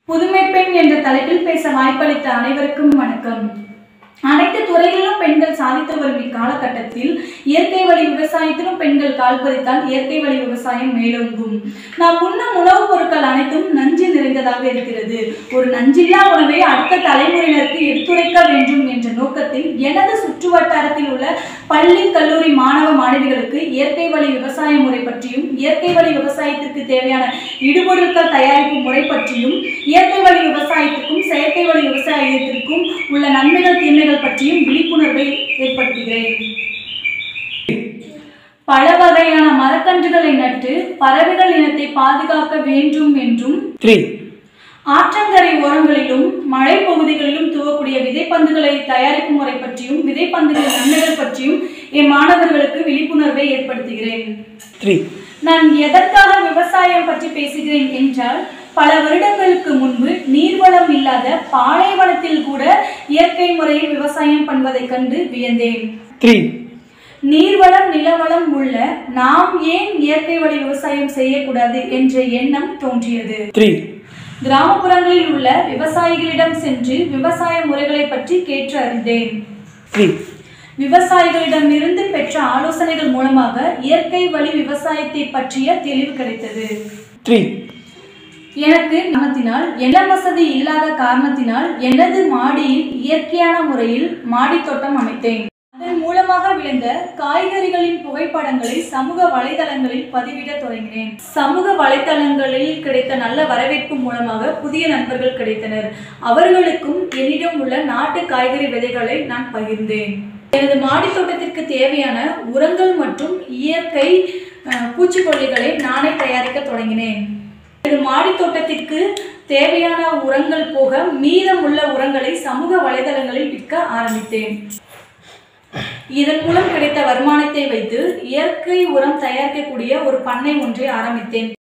புதுமை பெண் என்ற தலைப்பில் பேச வாய்ப்பளித்த அனைவருக்கும் வணக்கம் அனைத்து துறைகளிலும் பெண்கள் சாதித்து வரும் இக்காலகட்டத்தில் இயற்கை வழி விவசாயத்திலும் பெண்கள் கால் பதித்தால் இயற்கை வழி விவசாயம் மேலோங்கும் நாம் உண்ணும் உணவுப் பொருட்கள் அனைத்தும் நஞ்சு நிறைந்ததாக இருக்கிறது ஒரு நஞ்சில்லா உணவை அடுத்த தலைமுறையினருக்கு எடுத்துரைக்க வேண்டும் என்ற நோக்கத்தில் எனது சுற்று வட்டாரத்தில் உள்ள பள்ளி கல்லூரி மாணவ மாணவிகளுக்கு இயற்கை வழி விவசாய முறை பற்றியும் இயற்கை வழி விவசாயத்திற்கு தேவையான இடுபொருட்கள் தயாரிப்பு முறை பற்றியும் இயற்கை வழி விவசாயத்திற்கும் செயற்கை வழி விவசாயத்திற்கும் உள்ள நன்மைகள் தீமைகள் பற்றியும் விழிப்புணர்வை ஏற்படுத்துகிறேன் பல வகையான மரக்கன்றுகளை நட்டு பறவைகள் இனத்தை பாதுகாக்க வேண்டும் என்றும் த்ரீ ஆற்றங்கரை ஓரங்களிலும் மழை பகுதிகளிலும் துவக்கூடிய விதைப்பந்துகளை தயாரிக்கும் முறை பற்றியும் விதைப்பந்துகளின் நன்மைகள் பற்றியும் என் மாணவர்களுக்கு விழிப்புணர்வை ஏற்படுத்துகிறேன் த்ரீ நான் எதற்காக விவசாயம் பற்றி பேசுகிறேன் என்றால் பல வருடங்களுக்கு முன்பு நீர்வளம் இல்லாத பாலைவனத்தில் கூட இயற்கை முறையில் விவசாயம் பண்ணுவதைக் கண்டு வியந்தேன் த்ரீ நீர்வளம் நிலவளம் உள்ள நாம் ஏன் இயற்கை வழி விவசாயம் செய்யக்கூடாது என்ற எண்ணம் தோன்றியது த்ரீ கிராமப்புறங்களில் உள்ள விவசாயிகளிடம் சென்று விவசாய முறைகளை பற்றி கேட்டு அறிந்தேன் த்ரீ விவசாயிகளிடம் இருந்து பெற்ற ஆலோசனைகள் மூலமாக இயற்கை வழி விவசாயத்தை பற்றிய தெளிவு கிடைத்தது த்ரீ எனக்கு கிராமத்தினால் இடம் வசதி இல்லாத காரணத்தினால் எனது மாடியில் இயற்கையான முறையில் மாடித் தோட்டம் அமைத்தேன் அதன் மூலமாக விளைந்த காய்கறிகளின் புகைப்படங்களை சமூக வலைதளங்களில் பதிவிட தொடங்கினேன் சமூக வலைதளங்களில் கிடைத்த நல்ல வரவேற்பு மூலமாக புதிய நண்பர்கள் கிடைத்தனர் அவர்களுக்கும் என்னிடம் உள்ள நாட்டு காய்கறி விதைகளை நான் பகிர்ந்தேன் எனது மாடித் தோட்டத்திற்கு தேவையான உரங்கள் மற்றும் இயற்கை அஹ், பூச்சிக்கொல்லிகளை நானே தயாரிக்க தொடங்கினேன் எனது மாடித் தோட்டத்திற்கு தேவையான உரங்கள் போக மீதமுள்ள உரங்களை சமூக வலைதளங்களில் விற்க ஆரம்பித்தேன் இதன் மூலம் கிடைத்த வருமானத்தை வைத்து இயற்கை உரம் தயாரிக்கக்கூடிய ஒரு பண்ணை ஒன்றை ஆரம்பித்தேன்